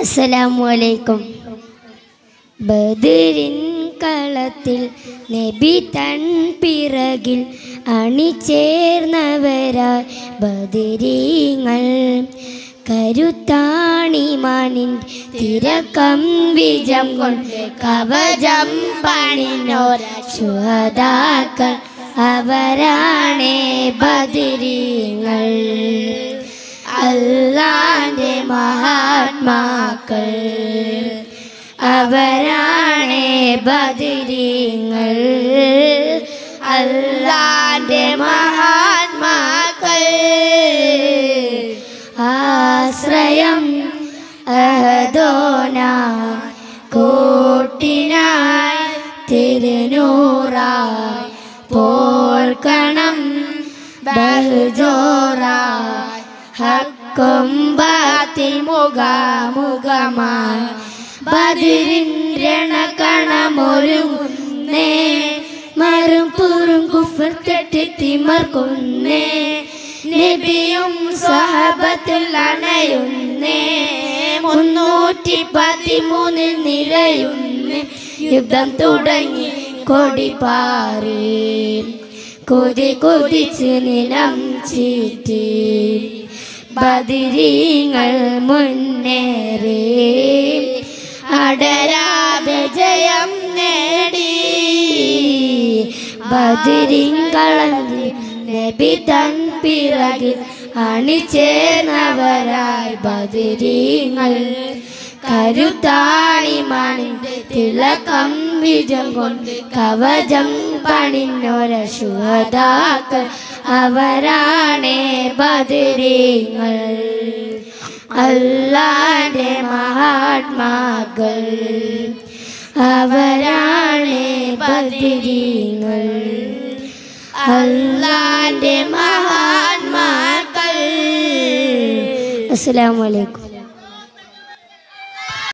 അസ്സലാമലൈക്കും ബദിരിൻ കളത്തിൽ നബി തൻ പിറകിൽ അണിചേർന്നവരായി ബദിരീങ്ങൾ കരുത്താണിമാനിൻ തിരക്കം വിജം കൊണ്ട് കവചം പണിനോർ ശുഹദാക്കൾ അവരാണേ ബദിരീങ്ങൾ അല്ലാന്റെ മഹാത്മാക്കൾ അവരാണേ ബദിരീങ്ങൾ അല്ലാന്റെ മഹാത്മാക്കൾ ആശ്രയം അഹദോന കൂട്ടിനായി തിരുനൂറായി പോൽക്കണം ബഹുജോറായി ഹക്കും ബാത്തിൽ മുഖാമുഖമായി ബദിരിൻ കണമൊരുങ്ങുന്നേ മറും പുറും കുഫർ കെട്ടി തിമർക്കുന്നേ നബിയും സ്വഹബത്തിൽ അണയുന്നേ മുന്നൂറ്റി പതിമൂന്നിൽ നിരയുന്നേ യുദ്ധം തുടങ്ങി കൊടി പാറി കൊതി കൊതിച്ച് നിലം ചീറ്റി ബദിരീങ്ങൾ മുന്നേറി അടരാതെ ജയം നേടി ബദിരിങ്കളഞ്ഞ് നബി തൻ പിറകിൽ അണിചേർന്നവരായി ബദിരീങ്ങൾ കരുത്താണിമാണിന്റെ തിളക്കം വിജം കൊണ്ട് കവചം പണിഞ്ഞൊര ശുഹദാക്കൾ അവരാണേ ബദിരീങ്ങൾ അല്ലാന്റെ മഹാത്മാക്കൾ അവരാണേ ബദിരീങ്ങൾ അല്ലാന്റെ മഹാത്മാക്കൾ അസ്സലാമു അലൈക്കും